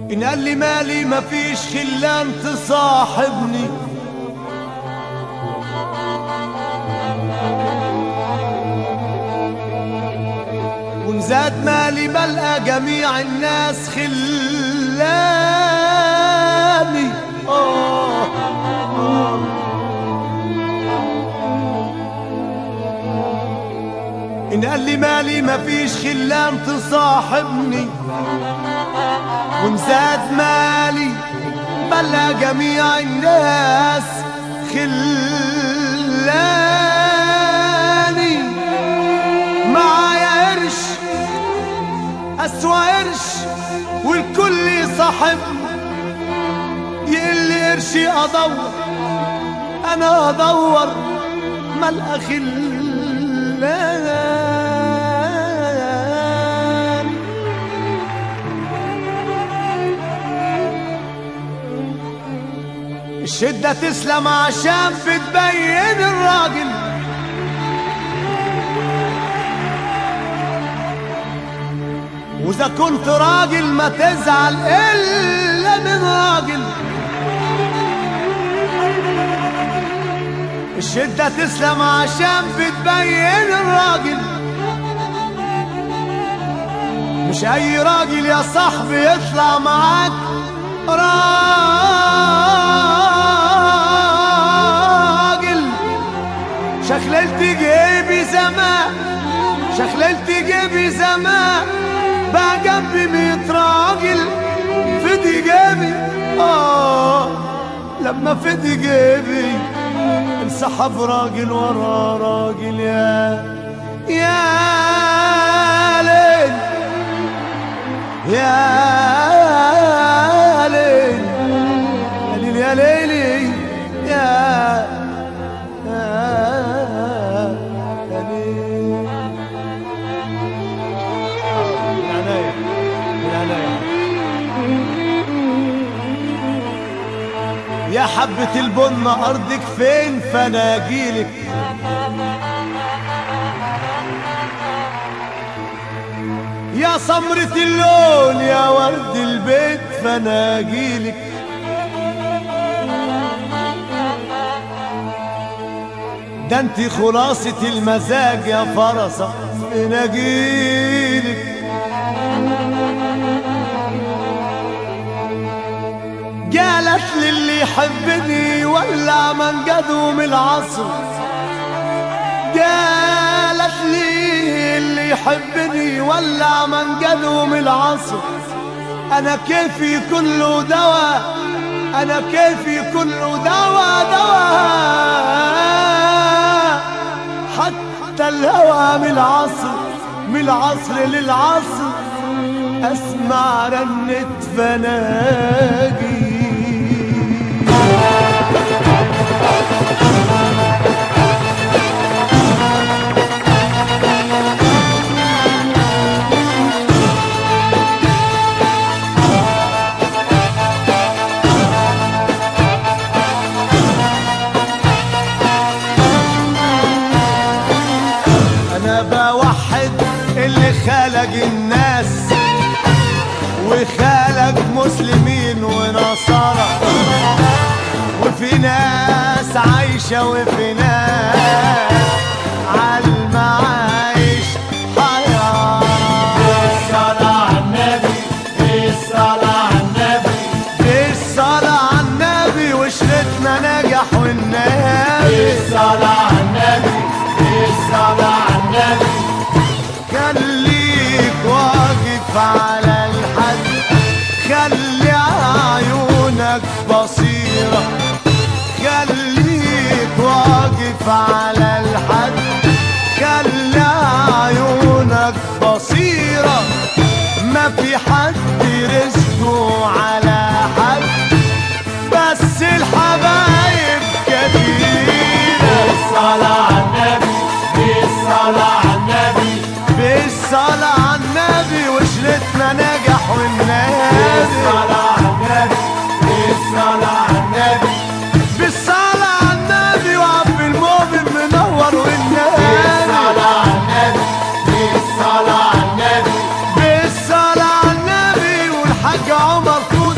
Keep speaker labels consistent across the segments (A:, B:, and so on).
A: إن قال لي مالي مفيش خلان تصاحبني وإن زاد مالي بلقى جميع الناس خلاني آه آه إن قال لي مالي مفيش خلان تصاحبني وإن زاد مالي بلى جميع الناس خلاني معايا قرش أسوأ قرش والكل يصاحبني يقل قرشي أدور أنا أدور ملقى خلاني الشدة تسلم عشان بتبين الراجل وإذا كنت راجل ما تزعل إلا من راجل الشدة تسلم عشان بتبين الراجل مش أي راجل يا صاحبي يطلع معاك راجل شخللت جيبي زمان شخللت جيبي زمان بقى جنبي ميت راجل فدي جيبي اه لما فدي جيبي انسحب راجل ورا راجل يا يا ليل يا ليل يا ليل يا ليلي يا يا يا ليل بالعناية بالعناية يا حبة البن أرضك فين فأنا أجيلك يا سمرة اللون يا ورد البيت فأنا أجيلك ده انت خلاصة المزاج يا فرصة فين أجيلك قالت للي يحبني ولع من قدوم العصر قالت لي اللي يحبني ولع من قدوم العصر انا كيفي كله دواء انا كيفي كله دواء دواء حتى الهوى من العصر من العصر للعصر اسمع رنة فناجي انا بوحد اللي خلق الناس وخلق مسلمين ونصارى وفي ناس عايشة وفي ناس عالمعايش حياة
B: بالصلاة على النبي بالصلاة على النبي
A: بالصلاة على النبي وشرتنا نجح والنبي
B: بالصلاة على النبي بالصلاة على النبي
A: خليك واقف على الحد خلي عيونك بصيرة خليك واقف على الحد خلي عيونك بصيرة ما في حد رزقه على حد بس الحبايب كتيرة
B: بالصلاة على النبي بالصلاة على النبي
A: بالصلاة على النبي وشرتنا نجح والنبي
B: بالصلاة على النبي بالصلاة على النبي
A: بالصلاة على النبي وعبد المؤمن منور والنبي
B: بالصلاة على النبي بالصلاة على النبي
A: بالصلاة على النبي والحاج عمر طول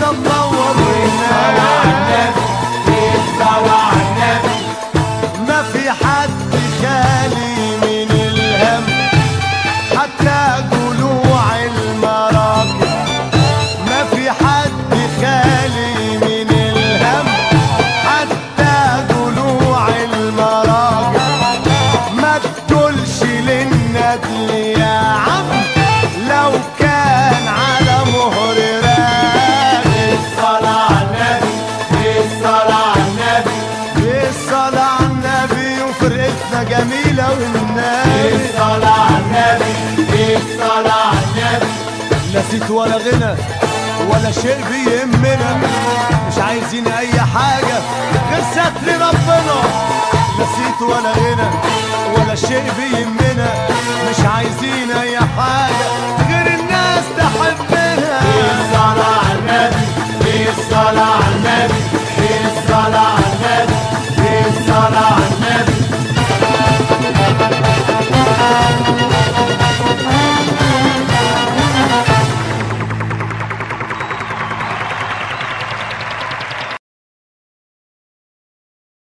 A: يا عم لو كان على مهر راكب
B: الصلاة على النبي الصلاة على النبي
A: بالصلاة على النبي وفرقتنا جميلة والنبي
B: الصلاة على النبي الصلاة على النبي
A: نسيت ولا غنى ولا شيء بيهمنا مش عايزين اي حاجة غير ستر ربنا نسيت ولا غنى ولا شيء بيهمنا مش عايزين اي حاجة